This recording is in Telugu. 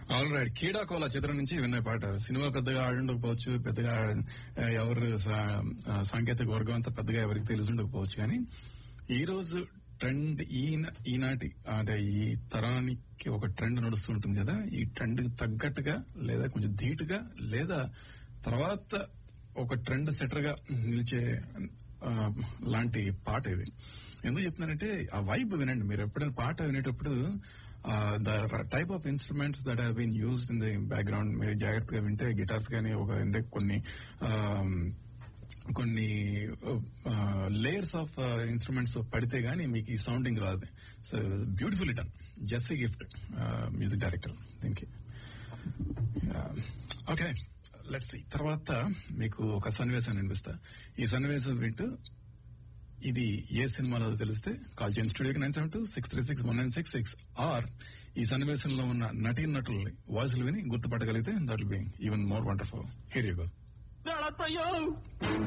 ఆల్ రైట్ కీడాకోల చిత్రం నుంచి విన్న పాట సినిమా పెద్దగా ఆడుండకపోవచ్చు పెద్దగా ఆ, ఎవరు సా- ఆ, సాంకేతిక వర్గం అంతా పెద్దగా ఎవరికి తెలిసి ఉండకపోవచ్చు కానీ ఈ రోజు ట్రెండ్ ఈన ఈనాటి అదే ఈ తరానికి ఒక ట్రెండ్ నడుస్తూ ఉంటుంది కదా ఈ ట్రెండ్ కి తగ్గట్టుగా లేదా కొంచెం ధీటుగా లేదా తర్వాత ఒక ట్రెండ్ సెటర్ గా నిలిచే ఆ, లాంటి పాట ఇది ఎందుకు చెప్తున్నారంటే ఆ వైబ్ వినండి మీరు ఎప్పుడైనా పాట వినేటప్పుడు the type of instruments that have been used in the background మీరు జాగ్రత్తగా వింటే గిటార్స్ కానీ ఒక అంటే కొన్ని ఆ, కొన్ని లేయర్స్ ఆఫ్ ఇన్స్ట్రుమెంట్స్ పడితే గానీ మీకు ఈ సౌండింగ్ రాదు so beautiful done Jassie Gift music director దీనికి ఓకే లెట్స్ సి తర్వాత మీకు ఒక సన్నివేశాన్ని వినిపిస్తా ఈ సన్నివేశం వింటూ ఇది ఏ సినిమాలో తెలిస్తే కాల్ చేయండి స్టూడియోకి nine seven two six three six one nine six six or ఈ సన్నివేశంలో ఉన్న నటీ నటుల వాయిస్లు విని గుర్తుపట్టగలిగితే that be even more wonderful here you go Velatayım.